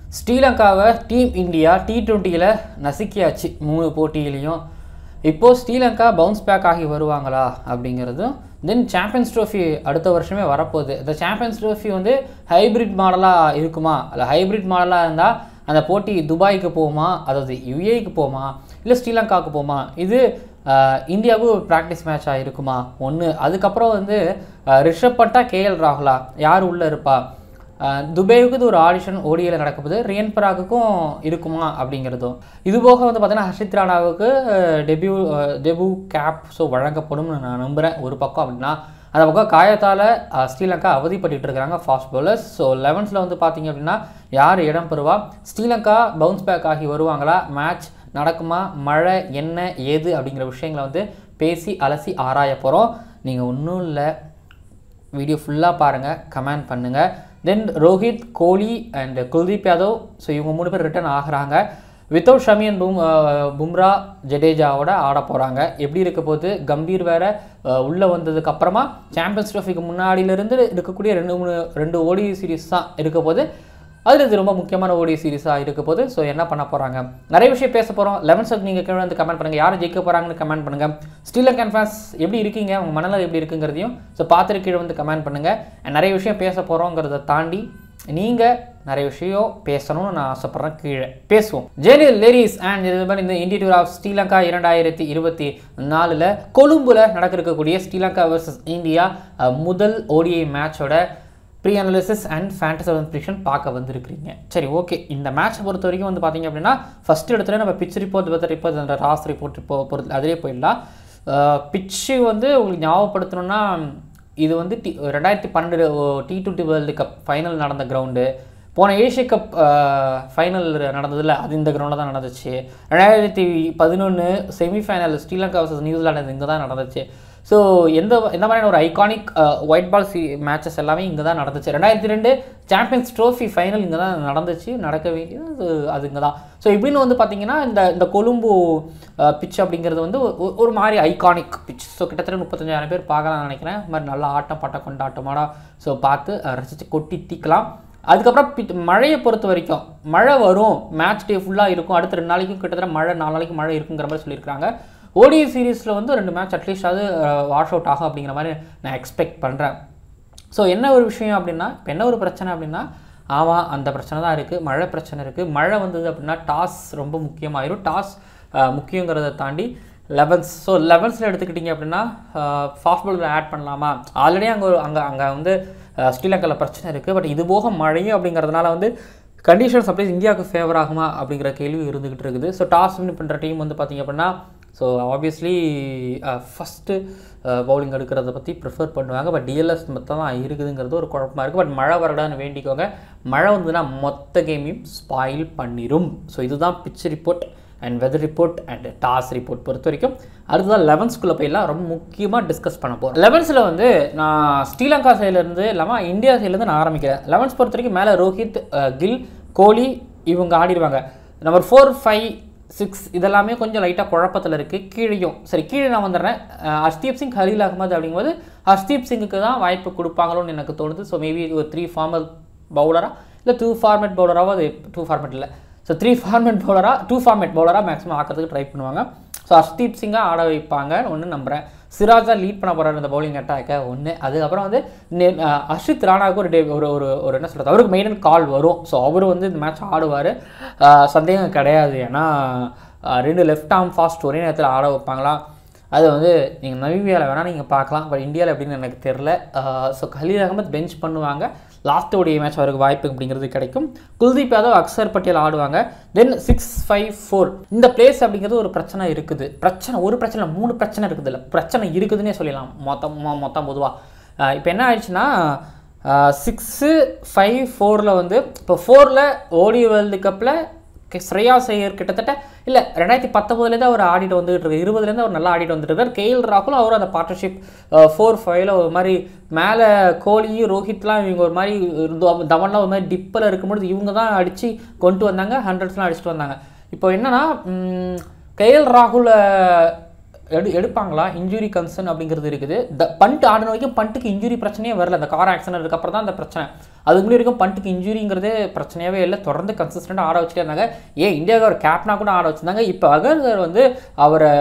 ஸ்ரீலங்காவை team India D டுவெண்ட்டியில் நசுக்கியாச்சு மூணு போட்டியிலையும் இப்போது ஸ்ரீலங்கா பவுன்ஸ் பேக் ஆகி வருவாங்களா அப்படிங்கிறதும் தென் சாம்பியன்ஸ் ட்ரோஃபி அடுத்த வருஷமே வரப்போகுது இந்த சாம்பியன்ஸ் ட்ரோஃபி வந்து ஹைப்ரிட் மாடலாக இருக்குமா அல்ல ஹைப்ரிட் மாடலாக இருந்தால் அந்த போட்டி துபாய்க்கு போகுமா அதாவது யுஏக்கு போகுமா இல்லை ஸ்ரீலங்காவுக்கு போகுமா இது ஆஹ், இந்தியாவுக்கு ஒரு ப்ராக்டிஸ் மேட்சாக இருக்குமா ஒன்று அதுக்கப்புறம் வந்து ஆஹ், ரிஷப் பட்டா கேஎல் ராகுலா யார் உள்ளே இருப்பா ஆஹ், துபேவுக்கு இது ஒரு ஆடிஷன் ஓடியில் நடக்குது ரியன் பராகுக்கும் இருக்குமா அப்படிங்கிறதும் இது போக வந்து பார்த்தீங்கன்னா ஹர்ஷித் ராணாவுக்கு டெபியூ டெபு கேப் ஸோ வழங்கப்படும் நான் நம்புகிறேன் ஒரு பக்கம் அப்படின்னா அந்த பக்கம் காயத்தால் ஸ்ரீலங்கா அவதிப்பட்டு இருக்கிறாங்க ஃபாஸ்ட் bowlers ஸோ லெவன்ஸில் வந்து பார்த்தீங்க அப்படின்னா யார் இடம் பெறுவா ஸ்ரீலங்கா பவுன்ஸ் பேக் ஆகி வருவாங்களா மேட்ச் நடக்குமா மழை என்ன ஏது அப்படிங்கிற விஷயங்களை வந்து பேசி அலசி ஆராய போகிறோம் நீங்கள் ஒன்றும் இல்லை வீடியோ ஃபுல்லாக பாருங்கள் கமெண்ட் பண்ணுங்கள் then Rohit Kohli and Kuldeep Yadav so இவங்க மூணு பேர் ரிட்டர்ன் ஆகுறாங்க வித்தவுட் ஷமி அண்ட் பும் பும்ரா ஜடேஜாவோட ஆட போகிறாங்க எப்படி இருக்க போது கம்பீர் வேற அஹ், உள்ள வந்ததுக்கு அப்புறமா சாம்பியன்ஸ் ட்ரோஃபிக்கு முன்னாடியிலிருந்து இருக்கக்கூடிய ரெண்டு மூணு ரெண்டு ஓடி சீரிஸ் தான் இருக்க போது அதில் இது ரொம்ப முக்கியமான ஓடி சீரிஸாக இருக்க போது ஸோ என்ன பண்ண போகிறாங்க நிறைய விஷயம் பேச போகிறோம் லெவன்ஸுக்கு நீங்கள் கீழே வந்து கமெண்ட் பண்ணுங்கள் யார் ஜெயிக்க போகிறாங்கன்னு கமெண்ட் பண்ணுங்கள் ஸ்ரீலங்கன் ஃபேன்ஸ் எப்படி இருக்கீங்க உங்கள் மனநிலை எப்படி இருக்குங்கிறதையும் ஸோ பார்த்துட்டு கீழே வந்து கமெண்ட் பண்ணுங்கள் And நிறைய விஷயம் பேச போகிறோங்கிறத தாண்டி நீங்கள் நிறைய விஷயம் பேசணும்னு நான் ஆசைப்பட்றேன் கீழே பேசுவோம் ஜெனில் லேரிஸ் அண்ட் இது மாதிரி இந்த இந்திய டூர் ஆஃப் ஸ்ரீலங்கா இரண்டாயிரத்தி இருபத்தி நாலில் கொழும்புல நடக்க இருக்கக்கூடிய ஸ்ரீலங்கா வர்சஸ் இந்தியா அஹ், முதல் ஓடிஐ மேட்சோட pre analysis and fantasy prediction பார்க்க வந்திருக்கிறீங்க சரி ஓகே இந்த மேட்சை பொறுத்த வரைக்கும் வந்து பார்த்தீங்க அப்படின்னா ஃபஸ்ட் இடத்துல நம்ம பிச் ரிப்போர்ட் வெதர் ரிப்போர்ட் அந்த ராஸ் ரிப்போர்ட் இப்போ பொறுத்து அதிலே போயிடலாம் பிச்சு வந்து உங்களுக்கு ஞாபகப்படுத்தணும்னா இது வந்து டி ரெண்டாயிரத்தி பன்னெண்டு T twenty world cup final நடந்த கிரவுண்டு போன ஏஷிய கப் ஃபைனல் நடந்ததில்ல அது இந்த கிரவுண்டில் தான் நடந்துச்சு ரெண்டாயிரத்தி பதினொன்று செமிஃபைனல் ஸ்ரீலங்கா வர்சஸ் நியூசிலாந்து இங்கே தான் நடந்துச்சு ஸோ எந்த எந்த மாதிரியான ஒரு ஐகானிக் ஒயிட் பால் சி மேட்சஸ் எல்லாமே இங்கே தான் நடந்துச்சு ரெண்டாயிரத்தி ரெண்டு சாம்பியன்ஸ் ட்ரோஃபி ஃபைனல் இங்கே தான் நடந்துச்சு நடக்க வேண்டியது அது அது இங்கே தான் ஸோ இப்படின்னு வந்து பார்த்தீங்கன்னா இந்த இந்த கொழும்பு பிச் அப்படிங்கிறது வந்து ஒ- ஒரு மாதிரி ஐகானிக் பிச் ஸோ கிட்டத்தட்ட முப்பத்தஞ்சாயிரம் பேர் பார்க்கலாம்னு நினைக்கிறேன் இது மாதிரி நல்லா ஆட்டம் பாட்டம் கொண்டாட்டமாடா ஸோ பார்த்து அஹ், ரசித்து கொட்டி தீக்கலாம் அதுக்கப்புறம் பிட்- மழையை பொறுத்த வரைக்கும் மழை வரும் மேட்ச் டே ஃபுல்லாக இருக்கும் அடுத்த ரெண்டு நாளைக்கும் கிட்டத்தட்ட மழை நாலு நாளைக்கு மழை இருக்குங்கிற மாதிரி சொல்லியிருக்காங்க ஓடிஐ சீரீஸில் வந்து ரெண்டு மேட்ச் அட்லீஸ்ட் அது வாஷ் அவுட் ஆகும் அப்படிங்கிற மாதிரி நான் எக்ஸ்பெக்ட் பண்ணுறேன் ஸோ என்ன ஒரு விஷயம் அப்படின்னா இப்போ என்ன ஒரு பிரச்சனை அப்படின்னா ஆமாம் அந்த பிரச்சனை தான் இருக்குது மழை பிரச்சனை இருக்குது மழை வந்தது அப்படின்னா டாஸ் ரொம்ப முக்கியமாயிரும் டாஸ் முக்கியங்கிறத தாண்டி லெவன்ஸ் ஸோ லெவன்ஸில் எடுத்துக்கிட்டிங்க அப்படின்னா ஃபாஸ்ட் பாலில் ஆட் பண்ணலாமா ஆல்ரெடி அங்கே அங்கே அங்கே வந்து அஹ், ஸ்ரீலங்காவில் பிரச்சனை இருக்குது பட் இது போக மழையும் அப்படிங்கிறதுனால வந்து கண்டிஷன் சப்ளைஸ் இந்தியாவுக்கு ஃபேவர் ஆகுமா அப்படிங்கிற கேள்வி இருந்துகிட்டு இருக்குது ஸோ டாஸ் வின் பண்ணுற டீம் வந்து பார்த்திங்க அப்படின்னா ஸோ ஆப்வியஸ்லி ஃபஸ்ட்டு பவுலிங் எடுக்கிறத பற்றி ப்ரிஃபர் பண்ணுவாங்க பட் டிஎல்எஸ் மொத்தம் தான் இருக்குதுங்கிறது ஒரு குழப்பமா இருக்குது பட் மழை வரடான்னு வேண்டிக்கோங்க மழை வந்ததுன்னா மொத்த கேமையும் ஸ்பாயில் பண்ணிடும் ஸோ இதுதான் pitch report and weather report and toss report பொறுத்த வரைக்கும் அடுத்ததான் லெவன்ஸ்குள்ளே போயிடலாம் ரொம்ப முக்கியமாக டிஸ்கஸ் பண்ண போகிறோம் லெவன்ஸில் வந்து நான் ஸ்ரீலங்கா சைட்லேருந்து இல்லாமல் இந்தியா சைட்லேருந்து நான் ஆரம்பிக்கிறேன் லெவன்ஸ் பொறுத்த வரைக்கும் மேலே ரோஹித் அஹ், கில் கோலி இவங்க ஆடிடுவாங்க நம்பர் ஃபோர் ஃபைவ் சிக்ஸ் இதெல்லாமே கொஞ்சம் லைட்டாக குழப்பத்தில் இருக்குது கீழேயும் சரி கீழே நான் வந்துடுறேன் அஹ், ஹர்ஷ்தீப் சிங் ஹலீல் அகமது அப்படிங்கும்போது ஹர்ஷ்தீப் சிங்குக்கு தான் வாய்ப்பு கொடுப்பாங்களோன்னு எனக்கு தோணுது ஸோ மேபி ஒரு த்ரீ ஃபார்மல் பவுலராக இல்லை டூ ஃபார்மேட் பவுலராகவும் அது டூ ஃபார்மேட் இல்லை ஸோ த்ரீ ஃபார்மேட் பவுலராக டூ ஃபார்மேட் பவுலராக மேக்ஸிமம் ஆக்கிறதுக்கு ட்ரை பண்ணுவாங்க ஸோ ஹர்ஷ்தீப் சிங்கை ஆட வைப்பாங்க ஒன்று நம்புகிறேன் சிராஜ் தான் லீட் பண்ண போகிறார் இந்த பவுலிங் அட்டாக்கை ஒன்று அதுக்கப்புறம் வந்து நே- அஹ் அர்ஷித் ராணாவுக்கு ஒரு டே ஒரு ஒரு ஒரு என்ன சொல்கிறது அவருக்கு மெயின் கால் வரும் ஸோ அவர் வந்து இந்த மேட்ச் ஆடுவார் சந்தேகம் கிடையாது ஏன்னா அஹ் ரெண்டு லெஃப்ட் ஆர்ம் ஃபாஸ்ட் ஒரே நேரத்தில் ஆட வைப்பாங்களா அது வந்து நீங்கள் நவீவியாவில் வேணால் நீங்கள் பார்க்கலாம் பட் இந்தியாவில் எப்படின்னு எனக்கு தெரில ஸோ கலீல் அகமத் பெஞ்ச் பண்ணுவாங்க லாஸ்ட் உடைய மேட்ச் அவருக்கு வாய்ப்பு அப்படிங்கிறது கிடைக்கும் குல்தீப் யாதவ் அக்சர் பட்டேல் ஆடுவாங்க தென் சிக்ஸ் ஃபைவ் ஃபோர் இந்த பிளேஸ் அப்படிங்கிறது ஒரு பிரச்சனை இருக்குது பிரச்சனை ஒரு பிரச்சனை இல்ல, மூணு பிரச்சனை இருக்குது இல்லை பிரச்சனை இருக்குதுன்னே சொல்லலாம் மொத்தம் மொ- மொத்தம் பொதுவாக இப்போ என்ன ஆயிடுச்சுன்னா சிக்ஸு ஃபைவ் ஃபோரில் வந்து இப்போ ஃபோரில் ஓடி வேர்ல்டு கப்பில் ஸ்ரேயா ஐயர் கிட்டத்தட்ட இல்லை ரெண்டாயிரத்தி பத்தொம்போதுலேருந்து அவர் ஆடிட்டு வந்துகிட்டு இருக்கு இருபதுலேருந்து அவர் நல்லா ஆடிட்டு வந்துட்டு இருக்கார் கேஎல் ராகுல் அவரும் அந்த பார்ட்னர்ஷிப் ஃபோர் ஃபைவ்ல ஒரு மாதிரி மேலே கோலியும் ரோஹித்லாம் இவங்க ஒரு மாதிரி இருந்து- தவன்லாம் ஒரு மாதிரி டிப்பில் இருக்கும்பொழுது இவங்க தான் அடித்து கொண்டு வந்தாங்க ஹண்ட்ரட்ஸ்லாம் அடிச்சுட்டு வந்தாங்க இப்போ என்னன்னா கேஎல் ராகுல் எடு எடுப்பாங்களா இன்ஜுரி கன்சர்ன் அப்படிங்கிறது இருக்குது த பண்ட் ஆடின வரைக்கும் பண்ட்டுக்கு இன்ஜுரி பிரச்சனையே வரல அந்த கார் ஆக்சிடென்ட் அப்புறம் தான் அந்த பிரச்சனை அதுக்கு முன்னாடி வரைக்கும் பண்ட்டுக்கு இன்ஜுரிங்கிறதே பிரச்சனையாவே இல்லை தொடர்ந்து கன்சிஸ்டண்டாக ஆட வச்சுட்டே இருந்தாங்க ஏன் இந்தியாவுக்கு ஒரு கேப்னா கூட ஆட வச்சிருந்தாங்க இப்போ அகர்கர் வந்து அவரை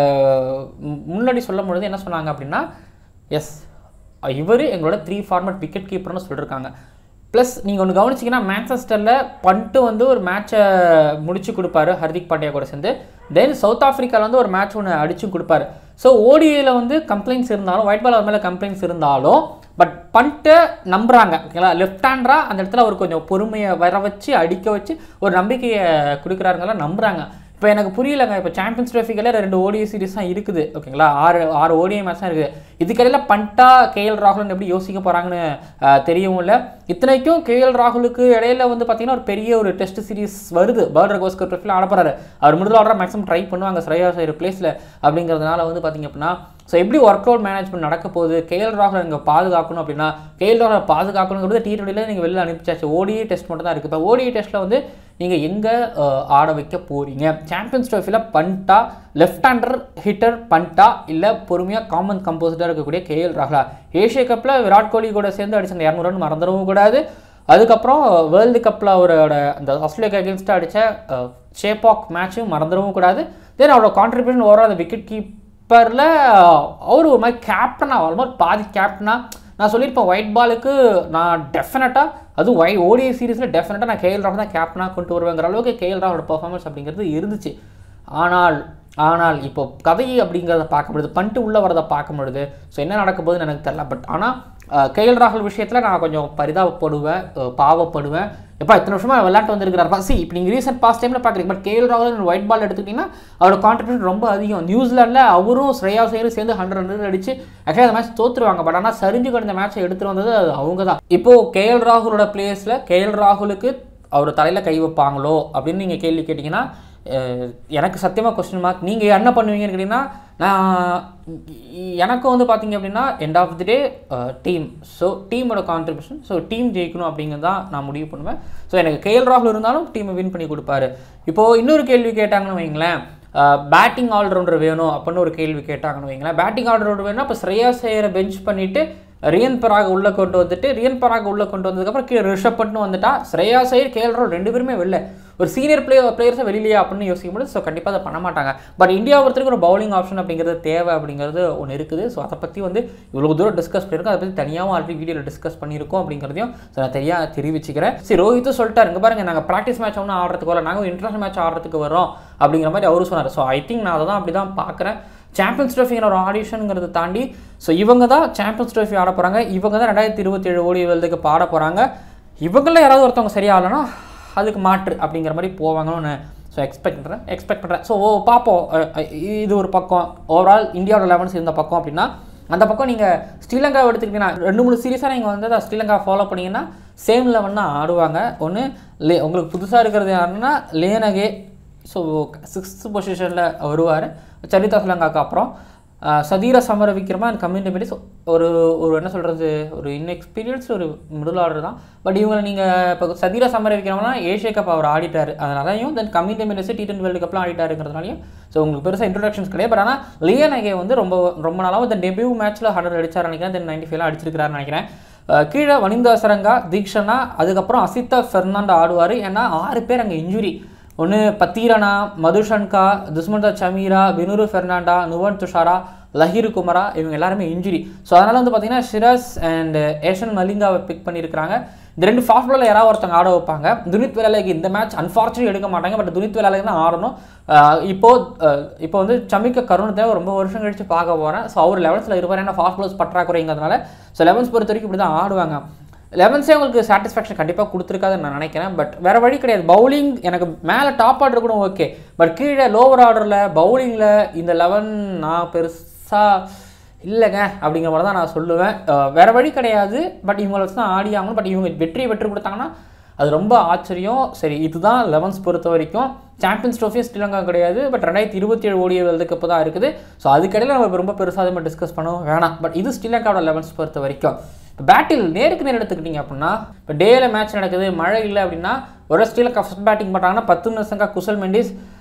ம், முன்னாடி சொல்லும் பொழுது என்ன சொன்னாங்க அப்படின்னா எஸ் இவர் எங்களோட த்ரீ ஃபார்மட் விக்கெட் கீப்பர்னு சொல்லியிருக்காங்க ப்ளஸ் நீங்கள் ஒன்று கவனிச்சிங்கன்னா மேன்செஸ்டரில் பண்ட்டு வந்து ஒரு மேட்சை முடிச்சு கொடுப்பாரு ஹர்திக் பாண்டியா கூட சேர்ந்து தென் சவுத் ஆஃப்ரிக்காவில் வந்து ஒரு மேட்ச் ஒன்று அடிச்சு கொடுப்பாரு ஸோ ஓடிஐயில் வந்து கம்ப்ளைண்ட்ஸ் இருந்தாலும் ஒயிட் பால் மேலே கம்ப்ளைண்ட்ஸ் இருந்தாலும் பட் பண்ட்டை நம்புறாங்க ஓகேங்களா லெஃப்ட் ஹேண்டராக அந்த இடத்துல அவர் கொஞ்சம் பொறுமையை வர வச்சு அடிக்க வச்சு ஒரு நம்பிக்கையை கொடுக்குறாருங்கெல்லாம் நம்புறாங்க இப்போ எனக்கு புரியலங்க இப்போ சாம்பியன்ஸ் ட்ரோஃபிக்கில் ரெண்டு ஓடிஐ சீரிஸ் தான் இருக்குது ஓகேங்களா ஆறு ஆறு ஓடிஐ மேட்ச் தான் இருக்குது இதுக்கடையில் பண்டா கேஎல் ராகுலன் எப்படி யோசிக்க போகிறாங்கன்னு தெரியவும் இல்லை இத்தனைக்கும் கேஎல் ராகுலுக்கு இடையில வந்து பார்த்தீங்கன்னா ஒரு பெரிய ஒரு டெஸ்ட் சீரிஸ் வருது பர்டர் கோஸ்கர் ட்ரோஃபியில் ஆட போகிறாரு அவர் மிடில் ஆர்டர் மேக்ஸிமம் ட்ரை பண்ணுவாங்க ஸ்ரேயா சார் பிளேஸில் அப்படிங்கிறதுனால வந்து பார்த்தீங்க அப்படின்னா ஸோ எப்படி ஒர்க் அவுட் மேனேஜ்மெண்ட் நடக்க போகுது கேஎல் ராகுல் நீங்கள் பாதுகாக்கணும் அப்படின்னா கேஎல் ராகுலை பாதுகாக்கணுங்கிறது டி டுவெண்ட்டியில் நீங்கள் வெளில அனுப்பிச்சாச்சு ஓடிஐ டெஸ்ட் மட்டும் தான் இருக்குது இப்போ ஓடிஐ டெஸ்ட்டில் வந்து நீங்கள் எங்கே ஆட வைக்க போகிறீங்க சாம்பியன்ஸ் ட்ரோஃபியில் பண்டா லெஃப்ட் ஹேண்டர் ஹிட்டர் பண்டா இல்லை பொறுமையாக காமன் கம்போசிட்டாக இருக்கக்கூடிய கேஎல் ராகுலா ஏஷியா கப்பில் விராட் கோலி கூட சேர்ந்து அடிச்ச அந்த இரநூறு ரன் மறந்துடவும் கூடாது அதுக்கப்புறம் வேர்ல்டு கப்பில் அவரோட அந்த ஆஸ்திரேலியா அகேன்ஸ்டாக அடித்த ஷேபாக் மேட்சும் மறந்துடவும் கூடாது தென் அவரோட கான்ட்ரிபியூஷன் ஓவரால் அந்த விக்கெட் கீப்பரில் அவர் ஒரு மாதிரி கேப்டனாக ஆல்மோஸ்ட் பாதி கேப்டனாக நான் சொல்லியிருப்பேன் ஒயிட் பாலுக்கு நான் டெஃபினட்டாக அதுவும் ஒய் ஓடிஐ சீரிஸில் டெஃபினட்டாக நான் கேஎல் ராகுல் தான் கேப்டனாக கொண்டு வருவேங்கிற அளவுக்கு கேஎல் ராகுலோட பர்ஃபார்மன்ஸ் அப்படிங்கிறது இருந்துச்சு ஆனால் ஆனால் இப்போ கதை அப்படிங்கிறத பார்க்க முடியுது பண்ணிட்டு உள்ளே வரதை பார்க்க முடியுது ஸோ என்ன நடக்க போகுதுன்னு எனக்கு தெரியல பட் ஆனால் கேஎல் ராகுல் விஷயத்தில் நான் கொஞ்சம் பரிதாபப்படுவேன் அஹ், பாவப்படுவேன் எப்பா இத்தனை வருஷமா விளையாட்டு வந்திருக்கிறார் சி இப்போ நீங்கள் ரீசெண்ட் பாஸ்ட் டைமில் பார்க்குறீங்க பட் கேஎல் ராகுல் ஒயிட் பால் எடுத்துக்கிட்டிங்கன்னா அவரோட கான்ட்ரிபியூஷன் ரொம்ப அதிகம் நியூசிலாண்டில் அவரும் ஸ்ரேயா சேரும் சேர்ந்து ஹண்ட்ரட் ரன் அடிச்சு ஆக்சுவலி அந்த மேட்ச் தோத்துருவாங்க பட் ஆனால் சரிஞ்சு கிடந்த மேட்சை எடுத்துட்டு வந்தது அது அவங்க தான் இப்போது கேஎல் ராகுலோட பிளேஸில் கேஎல் ராகுலுக்கு அவர் தலையில் கை வைப்பாங்களோ அப்படின்னு நீங்கள் கேள்வி கேட்டிங்கன்னா அஹ், எனக்கு சத்தியமாக கொஸ்டின் மார்க் நீங்கள் என்ன பண்ணுவீங்கன்னு கேட்டிங்கன்னா நான் எனக்கும் வந்து பார்த்தீங்க அப்படின்னா end of the day team so டீமோட கான்ட்ரிபியூஷன் ஸோ டீம் ஜெயிக்கணும் அப்படிங்கிறது தான் நான் முடிவு பண்ணுவேன் ஸோ எனக்கு கேஎல் ராகுல் இருந்தாலும் டீமை வின் பண்ணி கொடுப்பாரு இப்போது இன்னொரு கேள்வி கேட்டாங்கன்னு வைங்களேன் பேட்டிங் ஆல்ரவுண்டர் வேணும் அப்படின்னு ஒரு கேள்வி கேட்டாங்கன்னு வைங்களேன் பேட்டிங் ஆல்ரவுண்டர் வேணும் அப்போ ஸ்ரேயா சேரை பெஞ்ச் பண்ணிவிட்டு ரியன் பராக் உள்ளே கொண்டு வந்துட்டு ரியன் பராக் உள்ளே கொண்டு வந்ததுக்கப்புறம் கீழே ரிஷப் பண்ட்னு வந்துட்டா ஸ்ரேயா சேர் கேஎல் ராகுல் ரெண்டு பேருமே வெளில ஒரு சீனியர் பிளே பிளேயர்ஸை வெளியிலையா அப்படின்னு யோசிக்கும் போது ஸோ கண்டிப்பாக அதை பண்ண மாட்டாங்க பட் இந்தியா பொறுத்தவரைக்கும் ஒரு பவுலிங் ஆப்ஷன் அப்படிங்கிறது தேவை அப்படிங்கிறது ஒன்று இருக்குது ஸோ அதை பற்றி வந்து இவ்வளோ தூரம் டிஸ்கஸ் பண்ணியிருக்கோம் அதை பற்றி தனியாகவும் ஆல்ரெடி வீடியோவில் டிஸ்கஸ் பண்ணியிருக்கோம் அப்படிங்கிறதையும் ஸோ நான் தெரியா தெரிவிச்சுக்கிறேன் சரி ரோஹித்தும் சொல்லிட்டாரு இங்க பாருங்க நாங்கள் ப்ராக்டிஸ் மேட்ச் ஒன்றும் ஆடுறதுக்கு வரல நாங்கள் இன்டர்நேஷனல் மேட்ச் ஆடுறதுக்கு வரோம் அப்படிங்கிற மாதிரி அவரும் சொன்னார் ஸோ ஐ திங்க் நான் அதை தான் அப்படி தான் பார்க்குறேன் சாம்பியன்ஸ் ட்ரோஃபிங்கிற ஒரு ஆடிஷனுங்கிறத தாண்டி ஸோ இவங்க தான் சாம்பியன்ஸ் ட்ரோஃபி ஆட போகிறாங்க இவங்க தான் ரெண்டாயிரத்தி இருபத்தேழு ஓடி வேர்ல்டுக்கு பாட போகிறாங்க இவங்களில் யாராவது ஒருத்தவங்க சரியாகலைன்னா அதுக்கு மாற்று அப்படிங்கிற மாதிரி போவாங்கன்னு ஸோ எக்ஸ்பெக்ட் பண்ணுறேன் எக்ஸ்பெக்ட் பண்ணுறேன் ஸோ பார்ப்போம் அஹ், அஹ், இது ஒரு பக்கம் ஓவரால் இந்தியாவோட லெவன்ஸ் இருந்த பக்கம் அப்படின்னா அந்த பக்கம் நீங்கள் ஸ்ரீலங்கா எடுத்துக்கிட்டீங்கன்னா ரெண்டு மூணு சீரியஸாக நீங்கள் வந்து அதை ஸ்ரீலங்கா ஃபாலோ பண்ணீங்கன்னா சேம் லெவன் தான் ஆடுவாங்க ஒன்று லே உங்களுக்கு புதுசாக இருக்கிறது யாருன்னா லேனகே ஸோ சிக்ஸ்த் பொசிஷனில் வருவார் சரிதா ஸ்ரீலங்காக்கு அப்புறம் அஹ், சதீர சமர விக்ரமா அண்ட் கம்யூனிட்டி மெடிஸ் ஒரு ஒரு என்ன சொல்கிறது ஒரு இன்எக்ஸ்பீரியன்ஸ் ஒரு மிடில் ஆர்டர் தான் பட் இவங்களை நீங்கள் இப்போ சதீர சமர விக்ரம்னா ஏஷியா கப் அவர் ஆடிட்டார் அதனாலையும் then Kamindu Mendis T twenty world கப்லாம் ஆடிட்டாருங்கிறதுனாலையும் ஸோ உங்களுக்கு பெருசாக இன்ட்ரடக்ஷன்ஸ் கிடையாது பட் ஆனால் லியனகே வந்து ரொம்ப ரொம்ப நாளாக இந்த டெபியூ மேட்ச்சில் ஹண்ட்ரட் அடிச்சார் நினைக்கிறேன் தென் நைன்டி ஃபைவ்லாம் அடிச்சிருக்கிறாருன்னு நினைக்கிறேன் அஹ் கீழே வனிந்தா சரங்கா தீக்ஷனா அதுக்கப்புறம் அசிதா ஃபெர்னாண்டோ ஆடுவார் ஏன்னா ஆறு பேர் அங்கே இன்ஜுரி ஒன்று பத்தீரனா மதுஷன்கா துஸ்மந்தா சமீரா பினுரு ஃபெர்னாண்டா நுவன் துஷாரா லஹீர் குமரா இவங்க எல்லாருமே இன்ஜுரி ஸோ அதனால் வந்து பார்த்தீங்கன்னா ஷிராஸ் அண்ட் ஏஷன் மலிங்காவை பிக் பண்ணியிருக்கிறாங்க இந்த ரெண்டு ஃபாஸ்ட் பாலில் யாராவது ஒருத்தவங்க ஆட வைப்பாங்க துனித் வேலாலைக்கு இந்த மேட்ச் அன்ஃபார்ச்சுனேட் எடுக்க மாட்டாங்க பட் துனித் வேலாலைக்கு தான் ஆடணும் அஹ் இப்போ அஹ் இப்போ வந்து சமிக்க கருணத்தை ரொம்ப வருஷம் கழிச்சு பார்க்க போகிறேன் ஸோ அவர் லெவன்ஸில் இருப்பார் ஏன்னா ஃபாஸ்ட் பால்ஸ் பற்றாக்குறைங்கிறதுனால ஸோ லெவன்ஸ் பொறுத்த வரைக்கும் இப்படி தான் ஆடுவாங்க லெவன்ஸே உங்களுக்கு சாட்டிஸ்ஃபேக்ஷன் கண்டிப்பாக கொடுத்துருக்காதுன்னு நான் நினைக்கிறேன் பட் வேறு வழி கிடையாது பவுலிங் எனக்கு மேலே டாப் ஆர்டர் கூட ஓகே பட் கீழே லோவர் ஆர்டரில் பவுலிங்கில் இந்த லெவன் நான் பெருசாக இல்லைங்க அப்படிங்கிற மாதிரி தான் நான் சொல்லுவேன் அஹ் வேற வழி கிடையாது பட் இவங்களை வச்சு தான் ஆடி ஆகணும் பட் இவங்க வெற்றி பெற்று கொடுத்தாங்கன்னா அது ரொம்ப ஆச்சரியம் சரி இதுதான் லெவன்ஸ் பொறுத்த வரைக்கும் சாம்பியன்ஸ் ட்ரோஃபி ஸ்ரீலங்கா கிடையாது பட் ரெண்டாயிரத்தி இருபத்தி ஏழு ஓடிய வேர்ல்டு கப் தான் இருக்குது ஸோ அதுக்கடையில் நம்ம ரொம்ப பெருசாக நம்ம டிஸ்கஸ் பண்ணவும் வேணாம் பட் இது ஸ்ரீலங்காவோட லெவன்ஸ் பொறுத்த வரைக்கும் இப்போ பேட்டில் நேருக்கு நேர் எடுத்துக்கிட்டீங்க அப்படின்னா இப்போ டேல மேட்ச் நடக்குது மழை இல்லை அப்படின்னா ஒரு ஸ்ரீலங்கா ஃபஸ்ட் பேட்டிங் பண்ணுறாங்கன்னா பத்து நிமிஷங்க குசல் மெண்டிஸ்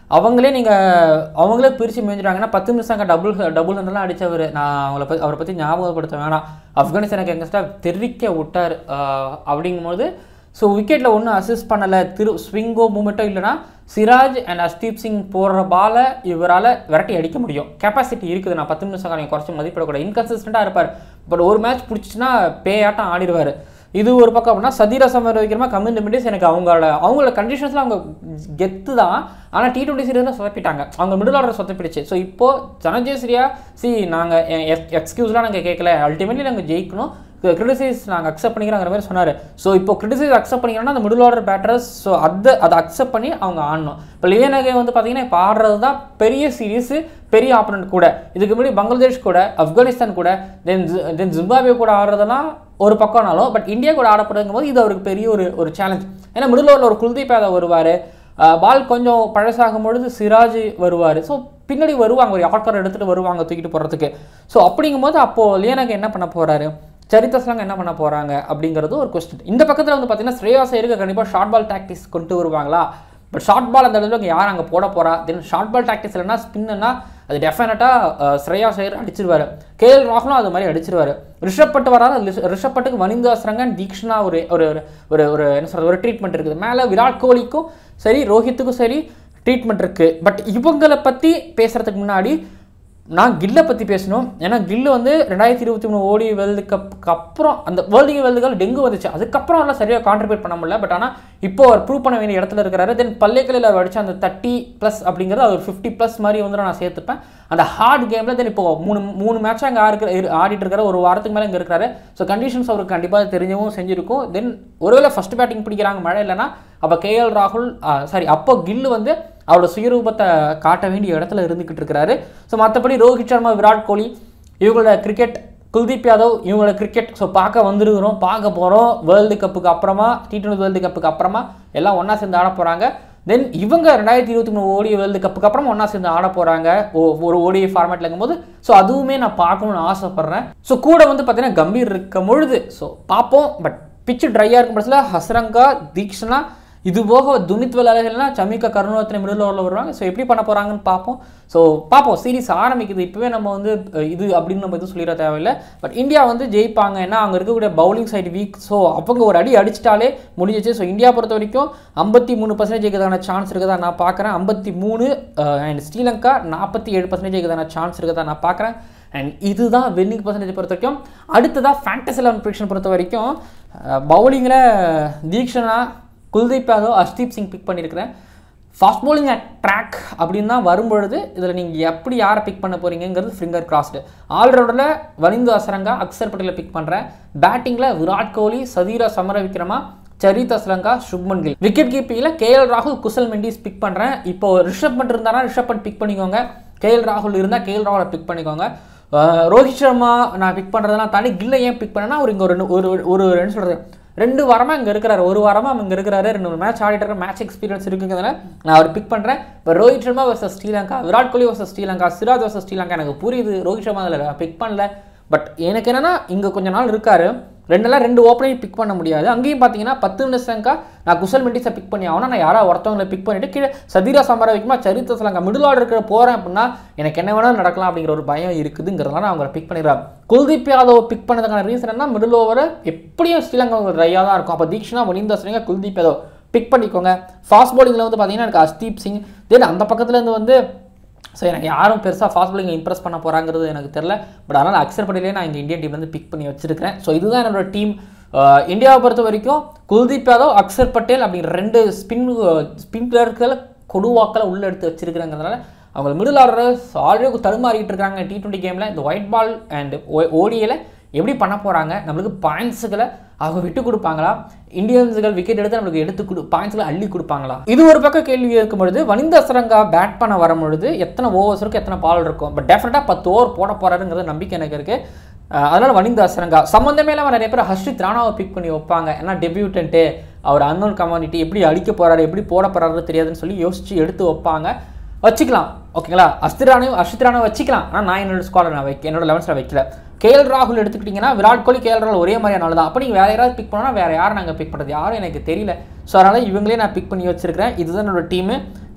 அவங்களே நீங்கள் அவங்களே பிரித்து மேய்ஞ்சிட்டாங்கன்னா பத்து நிமிஷம் அங்கே டபுள் டபுள் ஹண்ட்ரட்லாம் அடித்தவர் நான் அவங்கள பற்றி அவரை பற்றி ஞாபகப்படுத்த வேணாம் ஆப்கானிஸ்தானுக்கு எங்கஸ்டாக தெரிவிக்க விட்டார் ஆஹ் அப்படிங்கும்போது ஸோ விக்கெட்டில் ஒன்றும் அசிஸ்ட் பண்ணலை திரு ஸ்விங்கோ மூமெண்ட்டோ இல்லைனா சிராஜ் அண்ட் அஸ்தீப் சிங் போடுற பாலை இவரால் விரட்டி அடிக்க முடியும் கெப்பாசிட்டி இருக்குது நான் பத்து நிமிஷம் நீங்கள் குறைச்சி மதிப்பிடக்கூடாது இன்கன்சிஸ்டண்ட்டாக இருப்பார் பட் ஒரு மேட்ச் பிடிச்சிச்சுன்னா பேயாட்டம் ஆடிடுவார் இது ஒரு பக்கம் அப்படின்னா சதீரா சமர் வைக்கிறமா கம்மிங் மினிட்ஸ் எனக்கு அவங்களோட அவங்களோட கண்டிஷன்ஸ்லாம் அவங்க கெத்து தான் ஆனால் டி டுவெண்ட்டி சீரியஸில் சொதப்பிட்டாங்க அவங்க மிடில் ஆர்டர் சொதப்பிடுச்சு ஸோ இப்போ ஜனஜேஸ்ரியா சி நாங்கள் எக்ஸ்கியூஸ்லாம் நாங்கள் கேட்கல அல்டிமேட்லி நாங்கள் ஜெயிக்கணும் கிரிட்டிசைஸ் நாங்கள் அக்செப்ட் பண்ணிக்கிறோங்கிற மாதிரி சொன்னார் ஸோ இப்போ கிரிட்டிசைஸ் அக்செப்ட் பண்ணிக்கிறோம்னா அந்த மிடில் ஆர்டர் பேட்டர்ஸ் ஸோ அதை அதை அக்செப்ட் பண்ணி அவங்க ஆடணும் இப்போ லியனகே வந்து பார்த்தீங்கன்னா இப்போ ஆடுறது தான் பெரிய சீரீஸு பெரிய ஆப்பனண்ட் கூட இதுக்கு முன்னாடி பங்களாதேஷ் கூட ஆப்கானிஸ்தான் கூட தென் தென் ஜிம்பாபே கூட ஆடுறதெல்லாம் ஒரு பக்கம்னாலும் பட் இந்தியா கூட ஆடப்படுங்கும் போது இது அவருக்கு பெரிய ஒரு ஒரு சேலஞ்ச் ஏன்னா மிடில் ஓவரில் ஒரு குல்தீப் யாதவ் வருவார் பால் கொஞ்சம் பழசாகும் பொழுது சிராஜ் வருவார் ஸோ பின்னாடி வருவாங்க ஒரு யார்க்கர் எடுத்துகிட்டு வருவாங்க தூக்கிட்டு போகிறதுக்கு ஸோ அப்படிங்கும்போது அப்போது லியனக்கு என்ன பண்ண போகிறாரு சரித்தஸ்லாங்க என்ன பண்ண போகிறாங்க அப்படிங்கிறது ஒரு கொஸ்டின் இந்த பக்கத்தில் வந்து பார்த்தீங்கன்னா ஸ்ரேயாஸ் ஐயருக்கு கண்டிப்பாக ஷார்ட் பால் டாக்டிஸ் கொண்டு வருவாங்களா பட் ஷார்ட் பால் அந்த இடத்துல யார் அங்கே போட போகிறா தென் ஷார்ட் பால் டாக்டிஸ் இல்லைன்னா ஸ்பின்னா அது டெஃபினட்டாக ஸ்ரேயா ஐயர் அடிச்சிருவாரு கேஎல் ராகுலும் அது மாதிரி அடிச்சிருவாரு ரிஷப் பட்டு வராது ரிஷப் பட்டுக்கு வனிந்து அஸ்ரங்கன் தீக்ஷனா ஒரு ஒரு ஒரு ஒரு என்ன சொல்கிறது ஒரு ட்ரீட்மெண்ட் இருக்குது மேலே விராட் கோலிக்கும் சரி ரோஹித்துக்கும் சரி ட்ரீட்மெண்ட் இருக்குது பட் இவங்களை பற்றி பேசுகிறதுக்கு முன்னாடி நான் கில்லை பற்றி பேசணும் ஏன்னா கில்லு வந்து ரெண்டாயிரத்தி இருபத்தி மூணு ஓடி வேர்ல்டு கப்புக்கு அப்புறம் அந்த வேர்ல்டு வேர்ல்டு கப் டெங்கு வந்துச்சு அதுக்கப்புறம் எல்லாம் சரியாக கான்ட்ரிபியூட் பண்ண முடியல பட் ஆனால் இப்போ அவர் ப்ரூவ் பண்ண வேண்டிய இடத்துல இருக்கிறாரு தென் பல்லேக்கலில் அவர் அடிச்ச அந்த தேர்ட்டி ப்ளஸ் அப்படிங்கிறது அவர் ஃபிஃப்டி ப்ளஸ் மாதிரி வந்து நான் சேர்த்துப்பேன் அந்த ஹார்ட் கேமில் தென் இப்போ மூணு மூணு மேட்ச் அங்கே ஆடுற ஆடிட்டு இருக்கிற ஒரு வாரத்துக்கு மேலே இங்கே இருக்கிறாரு ஸோ கண்டிஷன்ஸ் அவருக்கு கண்டிப்பாக தெரிஞ்சவும் செஞ்சிருக்கும் தென் ஒருவேளை ஃபஸ்ட் பேட்டிங் பிடிக்கிறாங்க மழை இல்லைன்னா அப்போ கேஎல் ராகுல் சாரி அப்போ கில்லு வந்து அவரோட சுயரூபத்தை காட்ட வேண்டிய இடத்துல இருந்துக்கிட்டு இருக்கிறாரு ஸோ மற்றபடி ரோஹித் சர்மா விராட் கோலி இவங்களோட கிரிக்கெட் குல்தீப் யாதவ் இவங்களோட கிரிக்கெட் ஸோ பார்க்க வந்துருக்கிறோம் பார்க்க போகிறோம் வேர்ல்டு கப்புக்கு அப்புறமா டி டுவெண்ட்டி வேர்ல்டு கப்புக்கு அப்புறமா எல்லாம் ஒன்றா சேர்ந்து ஆட போகிறாங்க தென் இவங்க ரெண்டாயிரத்தி இருபத்தி மூணு ஓடி வேர்ல்டு கப்புக்கு அப்புறம் ஒன்றா சேர்ந்து ஆட போகிறாங்க ஒரு ஓடி ஃபார்மேட்டில் இருக்கும்போது ஸோ அதுவுமே நான் பார்க்கணும்னு ஆசைப்பட்றேன் ஸோ கூட வந்து பார்த்தீங்கன்னா கம்பீர் இருக்கும் பொழுது ஸோ பார்ப்போம் பட்பிச்சு ட்ரையாக இருக்கும் பட்சத்தில் ஹஸ்ரங்கா தீக்ஷனா இது போக துனித் விளையாடுகள்லாம் சமிகா கருணாத்தினை மிடில் ஓவரில் வருவாங்க ஸோ எப்படி பண்ண போகிறாங்கன்னு பார்ப்போம் ஸோ பார்ப்போம் சீரிஸ் ஆரம்பிக்குது இப்போவே நம்ம வந்து அஹ், இது அப்படின்னு நம்ம எதுவும் சொல்லிட தேவையில்லை பட் இந்தியா வந்து ஜெயிப்பாங்க ஏன்னா அங்கே இருக்கக்கூடிய பவுலிங் சைடு வீக் ஸோ அவங்க ஒரு அடி அடிச்சிட்டாலே முடிஞ்சிச்சு ஸோ இந்தியா பொறுத்த வரைக்கும் ஐம்பத்தி மூணு பர்சன்டேஜ் ஜெயிக்கிறதான சான்ஸ் இருக்குதா நான் பார்க்குறேன் ஐம்பத்தி மூணு அண்ட் ஸ்ரீலங்கா நாற்பத்தி ஏழு பர்சன்டேஜ் ஜெயிக்கிறதான சான்ஸ் இருக்குதா நான் பார்க்குறேன் அண்ட் இதுதான் வின்னிங் பர்சன்டேஜ் பொறுத்த வரைக்கும் அடுத்ததாக ஃபேண்டசி லெவன் ப்ரிடிக்ஷன் பொறுத்த வரைக்கும் பவுலிங்கில் தீக்ஷனா குல்தீப் யாதவ் அர்ஷ்தீப் சிங் பிக் பண்ணியிருக்கிறேன் ஃபாஸ்ட் bowling அட் ட்ராக் அப்படின்னு தான் வரும்பொழுது இதில் நீங்கள் எப்படி யாரை பிக் பண்ண போறீங்கங்கிறது ஃபிங்கர் கிராஸ்டு ஆல்ரவுண்டரில் வனிந்து அசரங்கா அக்சர் பட்டேலை பிக் பண்ணுறேன் பேட்டிங்கில் விராட் கோலி சதீரா சமர விக்ரமா சரித் அஸ்லங்கா சுப்மன் கில் விக்கெட் கீப்பிங்கில் கேஎல் ராகுல் குசல் மெண்டிஸ் பிக் பண்ணுறேன் இப்போ ரிஷப் பண்ட் இருந்தாரா ரிஷப் பண்ட் பிக் பண்ணிக்கோங்க கேஎல் ராகுல் இருந்தால் கேஎல் ராகுலை பிக் பண்ணிக்கோங்க அஹ் ரோஹித் சர்மா நான் பிக் பண்ணுறதெல்லாம் தாண்டி கில்லை ஏன் பிக் பண்ணேன்னா அவர் இங்கே ஒரு ரெண்டு- ஒரு ஒரு என்ன சொல்கிறது ரெண்டு வாரமாக இங்கே இருக்கிறாரு ஒரு வாரமாக இங்கே இருக்கிறாரு ரெண்டு மூணு மேட்ச் ஆடிட்டு இருக்கிற மேட்ச் எக்ஸ்பீரியன்ஸ் இருக்குங்கிறதுனால நான் அவர் பிக் பண்ணுறேன் இப்போ Rohit Sharma versus Sri Lanka Virat Kohli versus Sri Lanka Siraj versus Sri Lanka எனக்கு புரியுது ரோஹித் சர்மா அதில் பிக் பண்ணல பட் எனக்கு என்னன்னா இங்கே கொஞ்ச நாள் இருக்காரு ரெண்டெல்லாம் ரெண்டு ஓப்பனையும் பிக் பண்ண முடியாது அங்கேயும் பார்த்தீங்கன்னா பத்து நிமிஷம்க்கா நான் குசல் மெண்டிஸை பிக் பண்ணி ஆகணும் நான் யாராவது ஒருத்தவங்களை பிக் பண்ணிட்டு கீழே சதீரா சமர வைக்குமா சரித்த சலங்கா மிடில் ஆர்டர் இருக்கிற போகிறேன் அப்படின்னா எனக்கு என்ன வேணாலும் நடக்கலாம் அப்படிங்கிற ஒரு பயம் இருக்குதுங்கிறதுனால நான் அவங்களை பிக் பண்ணிடுறேன் குல்தீப் யாதவ் பிக் பண்ணதுக்கான ரீசன் என்ன மிடில் ஓவர் எப்படியும் ஸ்ரீலங்கா ஒரு ட்ரையாக தான் இருக்கும் அப்போ தீக்ஷனா ஒனிந்தா ஸ்ரீங்க குல்தீப் யாதவ் பிக் பண்ணிக்கோங்க ஃபாஸ்ட் bowlingல வந்து பார்த்தீங்கன்னா எனக்கு அஸ்தீப் சிங் தென் அந்த பக்கத்துலேருந்து வந்து ஸோ எனக்கு யாரும் பெருசாக ஃபாஸ்ட் bowling இம்ப்ரெஸ் பண்ண போகிறாங்கிறது எனக்கு தெரில பட் அதனால் அக்சர் பட்டேலே நான் இந்த இந்தியன் டீம்லேருந்து பிக் பண்ணி வச்சிருக்கிறேன் ஸோ இதுதான் என்னோட டீம் இந்தியாவை பொறுத்த வரைக்கும் குல்தீப் யாதவ் அக்சர் பட்டேல் அப்படிங்கிற ரெண்டு ஸ்பின் ஸ்பின் பிளேயர்களை கொடுவாக்களை உள்ளே எடுத்து வச்சிருக்கிறேங்கிறதுனால அவங்க மிடில் ஆர்டர் ஆல்ரெடி தடுமாறிட்டு இருக்காங்க டி டுவெண்ட்டி கேமில் இந்த ஒயிட் பால் அண்ட் ஓடியில் எப்படி பண்ண போகிறாங்க நம்மளுக்கு பாயிண்ட்ஸுகளை அவங்க விட்டு கொடுப்பாங்களா இந்தியன்ஸுகள் விக்கெட் எடுத்து நம்மளுக்கு எடுத்து கொடு பாயிண்ட்ஸ்களை அள்ளி கொடுப்பாங்களா இது ஒரு பக்கம் கேள்வி இருக்கும் பொழுது வனிந்த அசரங்கா பேட் பண்ண வரும் பொழுது எத்தனை ஓவர்ஸ் இருக்கும் எத்தனை பால் இருக்கும் பட் டெஃபினட்டாக பத்து ஓவர் போட போறாருங்கிறது நம்பிக்கை எனக்கு இருக்குது அஹ் அதனால வனிந்த அசரங்கா சம்மந்தமே இல்லாமல் நிறைய பேர் ஹர்ஷித் ராணாவை பிக் பண்ணி வைப்பாங்க ஏன்னா டெபியூட்டன்ட்டு அவர் அன்னோன் கமானிட்டி எப்படி அடிக்க போறாரு எப்படி போட போறாரு தெரியாதுன்னு சொல்லி யோசிச்சு எடுத்து வைப்பாங்க வச்சுக்கலாம் ஓகேங்களா அஸ்திரானையும் அர்ஷித்ரானை வச்சுக்கலாம் ஆனால் நான் என்னோட ஸ்குவாடில் நான் வைக்க என்னோட லெவன்ஸில் வைக்கல கேஎல் ராகுல் எடுத்துக்கிட்டிங்கன்னா விராட் கோலி கேஎல் ராகுல் ஒரே மாதிரியான தான் அப்போ நீங்கள் வேறு யாராவது பிக் பண்ணோன்னா வேறு யாரை நாங்கள் பிக் பண்ணுறது யாரும் எனக்கு தெரியல ஸோ அதனால் இவங்களே நான் பிக் பண்ணி வச்சிருக்கிறேன் இதுதான் என்னோட டீமு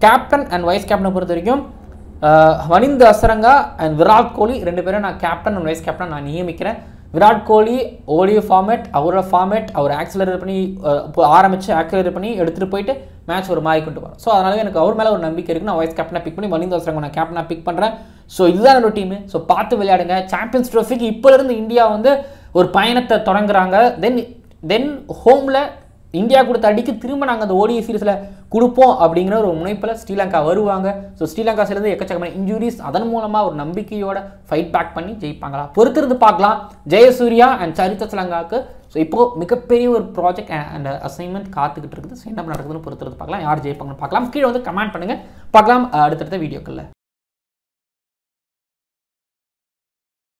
கேப்டன் அண்ட் வைஸ் கேப்டனை பொறுத்த வரைக்கும் அஹ், வனிந்து அசரங்கா அண்ட் விராட் கோலி ரெண்டு பேரும் நான் கேப்டன் அண்ட் வைஸ் கேப்டன் நான் நியமிக்கிறேன் விராட் கோலி ஓடியோ ஃபார்மேட் அவரோட ஃபார்மேட் அவர் ஆக்சிலரேட் பண்ணி அஹ், இப்போ ஆரம்பித்து ஆக்சிலரேட் பண்ணி எடுத்துகிட்டு போயிட்டு மேட்ச் ஒரு மாதிரி கொண்டு வரோம் ஸோ அதனால எனக்கு அவர் மேலே ஒரு நம்பிக்கை இருக்குது நான் வைஸ் கேப்டனாக பிக் பண்ணி வனிந்து அசரங்கா நான் கேப்டனாக பிக் பண்ணுறேன் ஸோ இதுதான் என்னோட டீமு ஸோ பார்த்து விளையாடுங்க சாம்பியன்ஸ் ட்ரோஃபிக்கு இப்போலேருந்து இந்தியா வந்து ஒரு பயணத்தை தொடங்குறாங்க தென் தென் ஹோமில் இந்தியா கொடுத்த அடிக்கு திரும்ப நாங்கள் அந்த ஓடிஐ சீரிஸில் கொடுப்போம் அப்படிங்கிற ஒரு முனைப்பில் ஸ்ரீலங்கா வருவாங்க ஸோ ஸ்ரீலங்கா சேர்ந்து எக்கச்சக்கமான இன்ஜுரிஸ் அதன் மூலமாக ஒரு நம்பிக்கையோட ஃபைட் பேக் பண்ணி ஜெயிப்பாங்களா பொறுத்திருந்து பார்க்கலாம் ஜெயசூர்யா அண்ட் சரித்த ஸ்ரீலங்காவுக்கு ஸோ இப்போது மிகப்பெரிய ஒரு ப்ராஜெக்ட் அண்ட் அசைன்மெண்ட் காத்துக்கிட்டு இருக்குது ஸோ என்ன நடக்குதுன்னு பொறுத்திருந்து பார்க்கலாம் யார் ஜெயிப்பாங்கன்னு பார்க்கலாம் கீழே வந்து கமெண்ட் பண்ணுங்கள் பார்க்கலாம் அஹ், அடுத்தடுத்த வீடியோக்களில்